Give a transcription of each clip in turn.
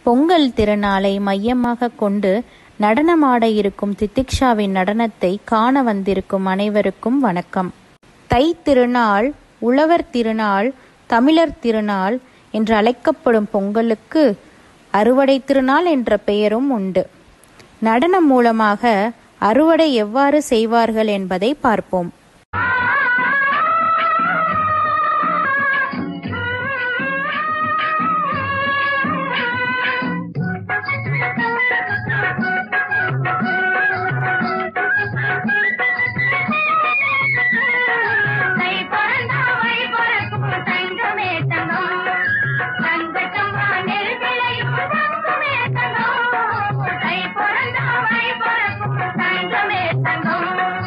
பொங்கல் திருநாளை மையமாக கொண்டு நடனமாட இருக்கும் தித்திக்ஷாவின் நடனத்தை காண வந்திருக்கும் அனைவருக்கும் வணக்கம் தை திருநாள் உழவர் திருநாள் தமிழர் திருநாள் என்று அழைக்கப்படும் பொங்கலுக்கு அறுவடை திருநாள் என்ற பெயரும் உண்டு நடனம் மூலமாக அறுவடை எவ்வாறு செய்வார்கள் என்பதை பார்ப்போம் தை பிறந்தா வழி பிறக்கும் தங்கமே தங்கம் தங்கச்சம்பா நெல் விளையும் தங்கமே தங்கம் தை பிறந்தா வழி பிறக்கும் தங்கமே தங்கம்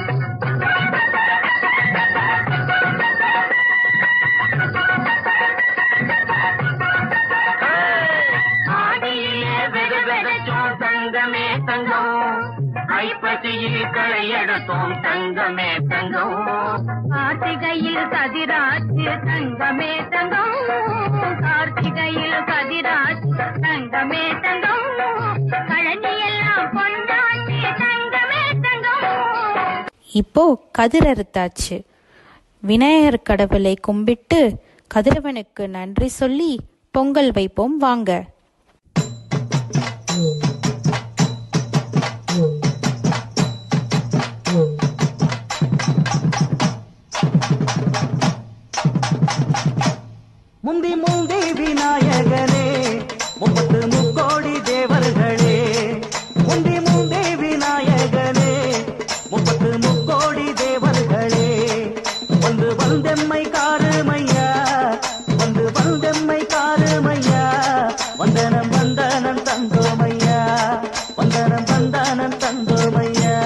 ஆடியிலே வெது வெதச்சோம் தங்கமே தங்கம் ஐப்பசியில் களையெடுத்தோம் தங்கமே தங்கம் கார்த்திகையில் கதிராச்சு தங்கமே தங்கம் கார்த்திகையில் கதிராச்சு தங்கமே தங்கம் கழனி எல்லாம் பொன்னாச்சு தங்கமே தங்கம் இப்போ கதிர் அறுத்தாச்சு விநாயகர் கடவுளை கும்பிட்டு கதிரவனுக்கு நன்றி சொல்லி பொங்கல் வைப்போம் வாங்க முந்தி முந்தி விநாயகனே முப்பத்து முக்கோடி தேவர்களே முந்தி முந்தி விநாயகனே முப்பத்து முக்கோடி தேவர்களே வந்து வந்தெம்மை காருமையா வந்து வந்தெம்மை காருமையா வந்தனம் வந்தனம் தந்தோமையா வந்தனம் வந்தனம் தந்தோமையா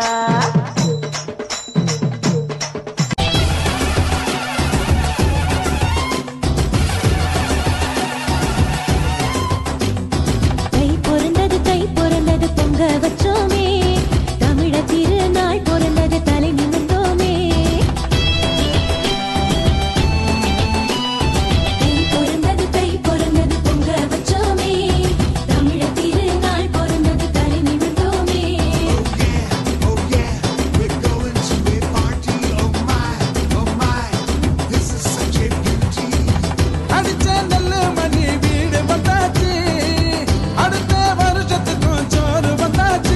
தை பிறந்தது தை பிறந்தது பொங்க வச்சோமே தமிழ திருநாள் பிறந்தது தலை நிமிர்ந்தோமே தை பிறந்தது தை பிறந்தது பொங்க வச்சோமே தமிழ திருநாள் பிறந்தது தலை நிமிர்ந்தோமே Oh yeah, we're going to a party. Oh my, oh my, this is such a beauty. அடிச்ச நல்ல மணி வீடு வந்தாச்சு அடுத்த வருஷத்துக்கும் சோறு வந்தாச்சு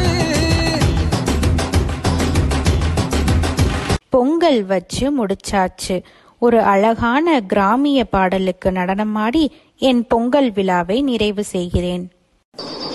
பொங்கல் வச்சு முடிச்சாச்சு ஒரு அழகான கிராமிய பாடலுக்கு நடனமாடி என் பொங்கல் விழாவை நிறைவு செய்கிறேன்